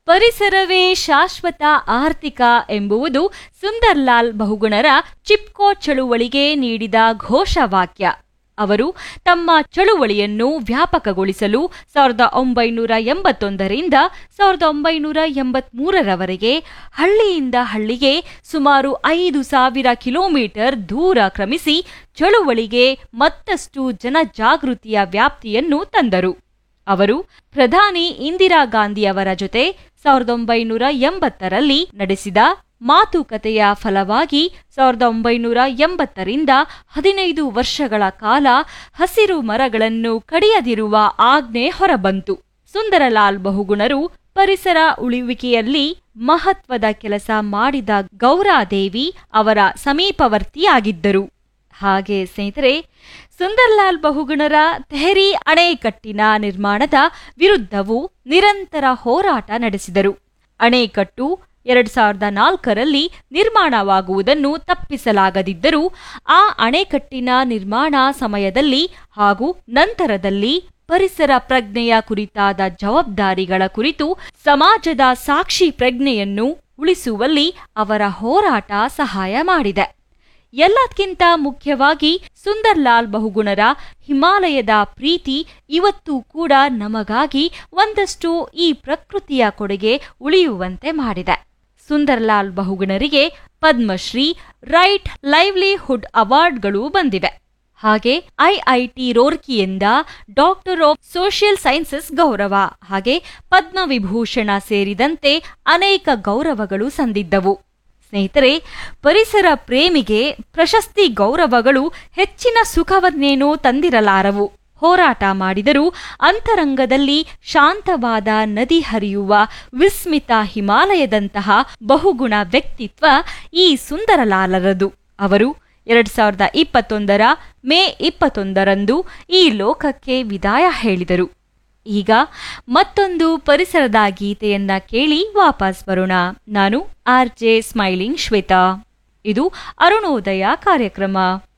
ಪರಿಸರವೇ ಶಾಶ್ವತ ಆರ್ಥಿಕ ಎಂಬುವುದು ಸುಂದರ್ಲಾಲ್ ಬಹುಗುಣರ ಚಿಪ್ಕೋ ಚಳುವಳಿಗೆ ನೀಡಿದ ಘೋಷವಾಕ್ಯ ಅವರು ತಮ್ಮ ಚಳುವಳಿಯನ್ನು ವ್ಯಾಪಕಗೊಳಿಸಲು ಸಾವಿರದ ಒಂಬೈನೂರ ಎಂಬತ್ತೊಂದರಿಂದ ಸಾವಿರದ ಒಂಬೈನೂರ ಎಂಬತ್ಮೂರರವರೆಗೆ ಹಳ್ಳಿಯಿಂದ ಹಳ್ಳಿಗೆ ಸುಮಾರು ಐದು ಸಾವಿರ ಕಿಲೋಮೀಟರ್ ದೂರ ಕ್ರಮಿಸಿ ಚಳುವಳಿಗೆ ಮತ್ತಷ್ಟು ಜನಜಾಗೃತಿಯ ವ್ಯಾಪ್ತಿಯನ್ನು ತಂದರು ಅವರು ಪ್ರಧಾನಿ ಇಂದಿರಾ ಗಾಂಧಿಯವರ ಜೊತೆ ಸಾವಿರದ ಒಂಬೈನೂರ ಎಂಬತ್ತರಲ್ಲಿ ನಡೆಸಿದ ಮಾತುಕತೆಯ ಫಲವಾಗಿ ಸಾವಿರದ ಒಂಬೈನೂರ ಎಂಬತ್ತರಿಂದ ಹದಿನೈದು ವರ್ಷಗಳ ಕಾಲ ಹಸಿರು ಮರಗಳನ್ನು ಕಡಿಯದಿರುವ ಆಜ್ಞೆ ಹೊರಬಂತು ಸುಂದರಲಾಲ್ ಬಹುಗುಣರು ಪರಿಸರ ಉಳಿಯುವಿಕೆಯಲ್ಲಿ ಮಹತ್ವದ ಕೆಲಸ ಮಾಡಿದ ಗೌರಾದೇವಿ ಅವರ ಸಮೀಪವರ್ತಿಯಾಗಿದ್ದರು ಹಾಗೆ ಸ್ನೇಹಿತರೆ ಸುಂದರ್ಲಾಲ್ ಬಹುಗುಣರ ತೆಹರಿ ಅಣೆಕಟ್ಟಿನ ನಿರ್ಮಾಣದ ವಿರುದ್ಧವೂ ನಿರಂತರ ಹೋರಾಟ ನಡೆಸಿದರು ಅಣೆಕಟ್ಟು ಎರಡ್ ಸಾವಿರದ ನಾಲ್ಕರಲ್ಲಿ ನಿರ್ಮಾಣವಾಗುವುದನ್ನು ತಪ್ಪಿಸಲಾಗದಿದ್ದರೂ ಆ ಅಣೆಕಟ್ಟಿನ ನಿರ್ಮಾಣ ಸಮಯದಲ್ಲಿ ಹಾಗೂ ನಂತರದಲ್ಲಿ ಪರಿಸರ ಪ್ರಜ್ಞೆಯ ಕುರಿತಾದ ಜವಾಬ್ದಾರಿಗಳ ಕುರಿತು ಸಮಾಜದ ಸಾಕ್ಷಿ ಪ್ರಜ್ಞೆಯನ್ನು ಉಳಿಸುವಲ್ಲಿ ಅವರ ಹೋರಾಟ ಸಹಾಯ ಮಾಡಿದೆ ಎಲ್ಲಕ್ಕಿಂತ ಮುಖ್ಯವಾಗಿ ಸುಂದರ್ಲಾಲ್ ಬಹುಗುಣರ ಹಿಮಾಲಯದ ಪ್ರೀತಿ ಇವತ್ತೂ ಕೂಡ ನಮಗಾಗಿ ಒಂದಷ್ಟು ಈ ಪ್ರಕೃತಿಯ ಕೊಡುಗೆ ಉಳಿಯುವಂತೆ ಮಾಡಿದೆ ಸುಂದರ್ಲಾಲ್ ಬಹುಗುಣರಿಗೆ ಪದ್ಮಶ್ರೀ ರೈಟ್ ಲೈವ್ಲಿಹುಡ್ ಅವಾರ್ಡ್ಗಳು ಬಂದಿವೆ ಹಾಗೆ ಐಐಟಿ ರೋರ್ಕಿಯಿಂದ ಡಾಕ್ಟರ್ ಆಫ್ ಸೋಷಿಯಲ್ ಸೈನ್ಸಸ್ ಗೌರವ ಹಾಗೆ ಪದ್ಮವಿಭೂಷಣ ಸೇರಿದಂತೆ ಅನೇಕ ಗೌರವಗಳು ಸಂದಿದ್ದವು ಸ್ನೇಹಿತರೆ ಪರಿಸರ ಪ್ರೇಮಿಗೆ ಪ್ರಶಸ್ತಿ ಗೌರವಗಳು ಹೆಚ್ಚಿನ ಸುಖವನ್ನೇನೂ ತಂದಿರಲಾರವು ಹೋರಾಟ ಮಾಡಿದರೂ ಅಂತರಂಗದಲ್ಲಿ ಶಾಂತವಾದ ನದಿ ಹರಿಯುವ ವಿಸ್ಮಿತ ಹಿಮಾಲಯದಂತಹ ಬಹುಗುಣ ವ್ಯಕ್ತಿತ್ವ ಈ ಸುಂದರಲಾಲರದು ಅವರು ಎರಡ್ ಸಾವಿರದ ಇಪ್ಪತ್ತೊಂದರ ಮೇ ಇಪ್ಪತ್ತೊಂದರಂದು ಈ ಲೋಕಕ್ಕೆ ವಿದಾಯ ಹೇಳಿದರು ಈಗ ಮತ್ತೊಂದು ಪರಿಸರದ ಗೀತೆಯನ್ನ ಕೇಳಿ ವಾಪಸ್ ಬರೋಣ ನಾನು ಆರ್ ಜೆ ಸ್ಮೈಲಿಂಗ್ ಶ್ವೇತಾ ಇದು ಅರುಣೋದಯ ಕಾರ್ಯಕ್ರಮ